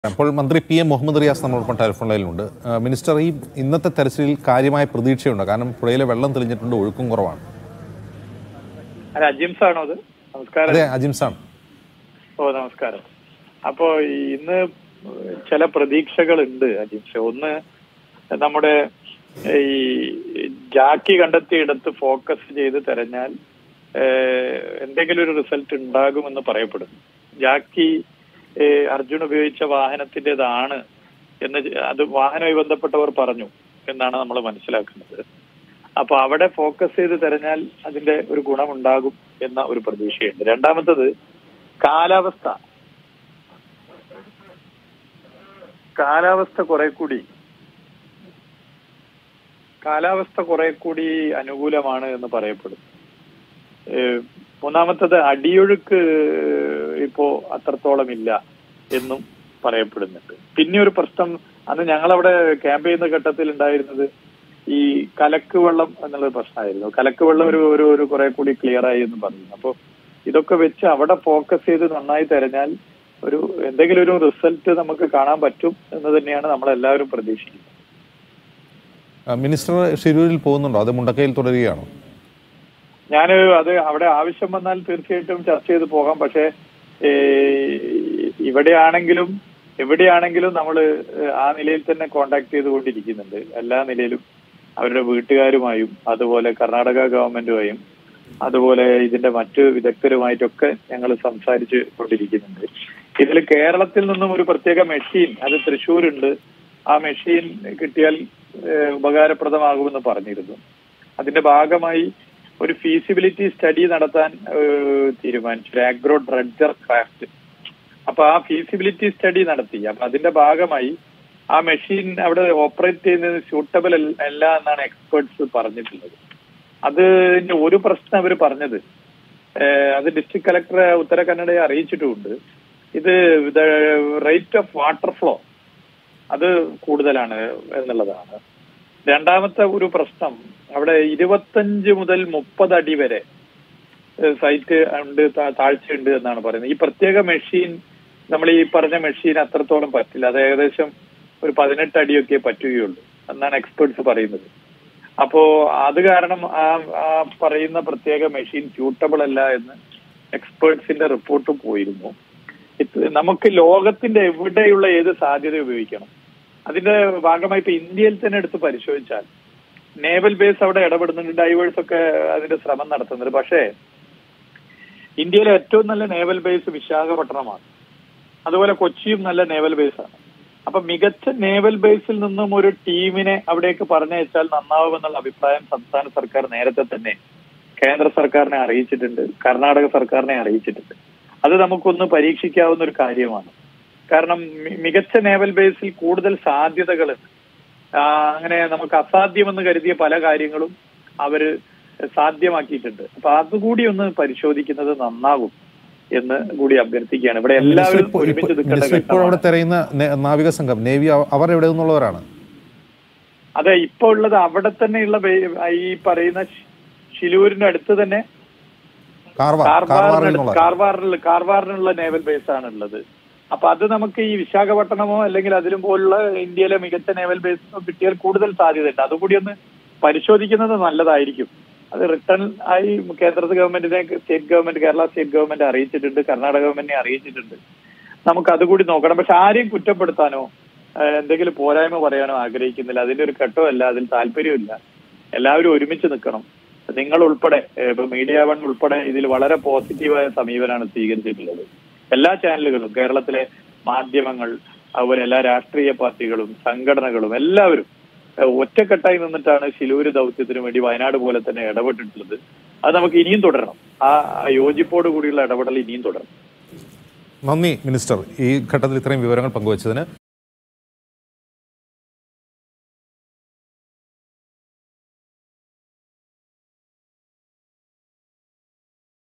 അപ്പോൾ മന്ത്രി P M Muhammad Riyas നമ്മളോടൊപ്പം ടെലിഫോൺ ലൈനിലുണ്ട് ആ, മിനിസ്റ്റർ ഈ ഇന്നത്തെ തെരച്ചിലിൽ കാര്യമായ പ്രതീക്ഷയുണ്ട് കാരണം പുഴയിലെ വെള്ളം തെളിഞ്ഞിട്ടുണ്ട് ഒഴുക്കും കുറവാണ് അല്ല അജിംസ് ആണോ അത് നമസ്കാരം അതെ അജിംസാണ് ഓ നമസ്കാരം അപ്പോ ഈ ഇന്ന് ചില പ്രതീക്ഷകളുണ്ട് അജിംസ് ഒന്ന് നമ്മുടെ ഈ ജാക്കി കണ്ടെത്തിയിടത്ത് ഫോക്കസ് ചെയ്ത് തെരഞ്ഞാൽ ഏഹ്, എന്തെങ്കിലും ഒരു റിസൾട്ട് ഉണ്ടാകുമെന്ന് പറയപ്പെടുന്നു ജാക്കി ഏഹ്, അർജുൻ ഉപയോഗിച്ച വാഹനത്തിൻ്റെതാണ് എന്ന് ജ- അത് വാഹനവുമായി ബന്ധപ്പെട്ടവർ പറഞ്ഞു എന്നാണ് നമ്മൾ മനസ്സിലാക്കുന്നത് അപ്പൊ അവിടെ ഫോക്കസ് ചെയ്ത് തെരഞ്ഞാൽ അതിന്റെ ഒരു ഗുണമുണ്ടാകും എന്ന ഒരു പ്രതീക്ഷയുണ്ട് രണ്ടാമത്തത് കാലാവസ്ഥ കാലാവസ്ഥ കുറെ കൂടി കാലാവസ്ഥ കുറെ കൂടി അനുകൂലമാണ് എന്ന് പറയപ്പെടും ഏഹ് മൂന്നാമത്തത് അടിയൊഴുക്ക് ഇപ്പോ അത്രത്തോളം ഇല്ല എന്നും പറയപ്പെടുന്നുണ്ട് പിന്നെ ഒരു പ്രശ്നം അന്ന് ഞങ്ങളവിടെ ക്യാമ്പ് ചെയ്യുന്ന ഘട്ടത്തിൽ ഉണ്ടായിരുന്നത് ഈ കലക്ക് വെള്ളം എന്നുള്ളൊരു പ്രശ്നമായിരുന്നു കലക്ക് വെള്ളം ഒരു ഒരു ഒരു കുറെ കൂടി ക്ലിയർ ആയി എന്ന് പറയുന്നു അപ്പോൾ ഇതൊക്കെ വെച്ച് അവിടെ ഫോക്കസ് ചെയ്ത് നന്നായി തെരഞ്ഞാൽ ഒരു എന്തെങ്കിലും ഒരു റിസൾട്ട് നമുക്ക് കാണാൻ പറ്റും എന്ന് തന്നെയാണ് നമ്മളെല്ലാവരും പ്രതീക്ഷിക്കുന്നത് ആ, മിനിസ്റ്റർ ഷിരൂരിൽ പോകുന്നുണ്ടോ അത് മുണ്ടക്കയിൽ തുടരുകയാണോ ഞാൻ അത് അവിടെ ആവശ്യം വന്നാൽ തീർച്ചയായിട്ടും ചർച്ച ചെയ്ത് പോകാം പക്ഷേ ഇവിടെയാണെങ്കിലും എവിടെയാണെങ്കിലും നമ്മൾ ആ നിലയിൽ തന്നെ കോണ്ടാക്ട് ചെയ്തുകൊണ്ടിരിക്കുന്നുണ്ട് എല്ലാ നിലയിലും അവരുടെ വീട്ടുകാരുമായും അതുപോലെ കർണാടക ഗവൺമെന്റുമായും അതുപോലെ ഇതിന്റെ മറ്റു വിദഗ്ധരുമായിട്ടൊക്കെ ഞങ്ങൾ സംസാരിച്ച് കൊണ്ടിരിക്കുന്നുണ്ട് ഇതിൽ കേരളത്തിൽ നിന്നും ഒരു പ്രത്യേക മെഷീൻ അത് തൃശ്ശൂരുണ്ട് ആ മെഷീൻ കിട്ടിയാൽ ഏഹ്, ഉപകാരപ്രദമാകുമെന്ന് പറഞ്ഞിരുന്നു അതിന്റെ ഭാഗമായി ഒരു ഫീസിബിലിറ്റി സ്റ്റഡി നടത്താൻ ഏഹ്, തീരുമാനിച്ചു ഒരു ആഗ്രോ ഡ്രഡ്ജർ ക്രാഫ്റ്റ് അപ്പൊ ആ ഫീസിബിലിറ്റി സ്റ്റഡി നടത്തി അപ്പൊ അതിന്റെ ഭാഗമായി ആ മെഷീൻ അവിടെ ഓപ്പറേറ്റ് ചെയ്യുന്നത് സ്യൂട്ടബിൾ അല്ല എന്നാണ് എക്സ്പേർട്സ് പറഞ്ഞിട്ടുള്ളത് അതിന്റെ ഒരു പ്രശ്നം അവർ പറഞ്ഞത് ഏഹ്, അത് ഡിസ്ട്രിക്ട് കളക്ടറെ ഉത്തര കന്നഡയെ അറിയിച്ചിട്ടുമുണ്ട് ഇത് റേറ്റ് ഓഫ് വാട്ടർ ഫ്ലോ അത് കൂടുതലാണ് എന്നുള്ളതാണ് രണ്ടാമത്തെ ഒരു പ്രശ്നം അവിടെ ഇരുപത്തഞ്ച് മുതൽ മുപ്പത് അടി വരെ ഏഹ് സൈറ്റ് ഉണ്ട് താ- താഴ്ചയുണ്ട് എന്നാണ് പറയുന്നത് ഈ പ്രത്യേക മെഷീൻ നമ്മൾ ഈ പറഞ്ഞ മെഷീൻ അത്രത്തോളം പറ്റില്ല അത് ഏകദേശം ഒരു പതിനെട്ട് അടിയൊക്കെ പറ്റുകയുള്ളൂ എന്നാണ് എക്സ്പേർട്സ് പറയുന്നത് അപ്പോ അത് കാരണം ആ ആ പറയുന്ന പ്രത്യേക മെഷീൻ സ്യൂട്ടബിൾ അല്ല എന്ന് എക്സ്പേർട്സിന്റെ റിപ്പോർട്ട് പോയിരുന്നു ഇത് നമുക്ക് ലോകത്തിന്റെ എവിടെയുള്ള ഏത് സാധ്യത ഉപയോഗിക്കണം അതിന്റെ ഭാഗമായി ഇപ്പൊ ഇന്ത്യയിൽ തന്നെ എടുത്ത് പരിശോധിച്ചാൽ നേവൽ ബേസ് അവിടെ ഇടപെടുന്നുണ്ട് ഡൈവേഴ്സ് ഒക്കെ അതിന്റെ ശ്രമം നടത്തുന്നുണ്ട് പക്ഷേ ഇന്ത്യയിലെ ഏറ്റവും നല്ല നേവൽ ബേസ് വിശാഖപട്ടണമാണ് അതുപോലെ കൊച്ചിയും നല്ല നേവൽ ബേസ് ആണ് അപ്പൊ മികച്ച നേവൽ ബേസിൽ നിന്നും ഒരു ടീമിനെ അവിടേക്ക് പറഞ്ഞയച്ചാൽ നന്നാവുമെന്നുള്ള അഭിപ്രായം സംസ്ഥാന സർക്കാർ നേരത്തെ തന്നെ കേന്ദ്ര സർക്കാരിനെ അറിയിച്ചിട്ടുണ്ട് കർണാടക സർക്കാരിനെ അറിയിച്ചിട്ടുണ്ട് അത് നമുക്കൊന്ന് പരീക്ഷിക്കാവുന്ന ഒരു കാര്യമാണ് കാരണം മി- മികച്ച നേവൽ ബേസിൽ കൂടുതൽ സാധ്യതകളുണ്ട് ആ, അങ്ങനെ നമുക്ക് അസാധ്യമെന്ന് കരുതിയ പല കാര്യങ്ങളും അവര് സാധ്യമാക്കിയിട്ടുണ്ട് അപ്പൊ അതുകൂടി ഒന്ന് പരിശോധിക്കുന്നത് നന്നാകും എന്ന് കൂടി അഭ്യർത്ഥിക്കുകയാണ് ഇവിടെ മിനിസ്റ്റർ എല്ലാവരും ഇപ്പോൾ- ഒരുമിച്ച് നിൽക്കേണ്ട മിനിസ്റ്റർ ഇപ്പോൾ അവിടെ ഘട്ടമാണ്. തെരയുന്ന നേ- നാവിക സംഘം നേവി അവ- അവർ എവിടെ നിന്നുള്ളവരാണ് അതെ ഇപ്പൊ ഉള്ളത് അവിടെ തന്നെയുള്ള ബേ- ഈ പറയുന്ന ശി- ശിലൂരിന്റെ അടുത്ത് തന്നെ കാർവാർ കാർവാറിൽ കാർവാറിനടുത്ത് നിന്നുള്ള കാർവാറിൽ കാർവാറിനുള്ള നേവൽ ബേസ് ആണ് ഉള്ളത് അപ്പൊ അത് നമുക്ക് ഈ വിശാഖപട്ടണമോ അല്ലെങ്കിൽ അതിലും പോലുള്ള ഇന്ത്യയിലെ മികച്ച നേവൽ ബേസോ കിട്ടിയാൽ കൂടുതൽ സാധ്യതയുണ്ട് അതുകൂടി ഒന്ന് പരിശോധിക്കുന്നത് നല്ലതായിരിക്കും അത് റിട്ടേൺ ആയി കേന്ദ്ര ഗവൺമെന്റിനെ state government Kerala state government അറിയിച്ചിട്ടുണ്ട് കർണാടക ഗവൺമെന്റിനെ അറിയിച്ചിട്ടുണ്ട് നമുക്ക് അതുകൂടി നോക്കണം പക്ഷെ ആരെയും കുറ്റപ്പെടുത്താനോ ഏഹ്, എന്തെങ്കിലും പോരായ്മ പറയാനോ ആഗ്രഹിക്കുന്നില്ല അതിന്റെ ഒരു ഘട്ടമല്ല അതിൽ താല്പര്യമില്ല എല്ലാവരും ഒരുമിച്ച് നിൽക്കണം നിങ്ങൾ ഉൾപ്പെടെ ഏഹ്, ഇപ്പൊ മീഡിയ വൺ ഉൾപ്പെടെ ഇതിൽ വളരെ പോസിറ്റീവായ സമീപനമാണ് സ്വീകരിച്ചിട്ടുള്ളത് എല്ലാ ചാനലുകളും കേരളത്തിലെ മാധ്യമങ്ങൾ അതുപോലെ എല്ലാ രാഷ്ട്രീയ പാർട്ടികളും സംഘടനകളും എല്ലാവരും ഏഹ്, ഒറ്റക്കെട്ടായി നിന്നിട്ടാണ് ശിലൂര് ദൗത്യത്തിന് വേണ്ടി വയനാട് പോലെ തന്നെ ഇടപെട്ടിട്ടുള്ളത് അത് നമുക്ക് ഇനിയും തുടരണം ആ ആ യോജിപ്പോട് കൂടിയുള്ള ഇടപെടൽ ഇനിയും തുടരണം നന്ദി മിനിസ്റ്റർ ഈ ഘട്ടത്തിൽ ഇത്രയും വിവരങ്ങൾ പങ്കുവച്ചതിന്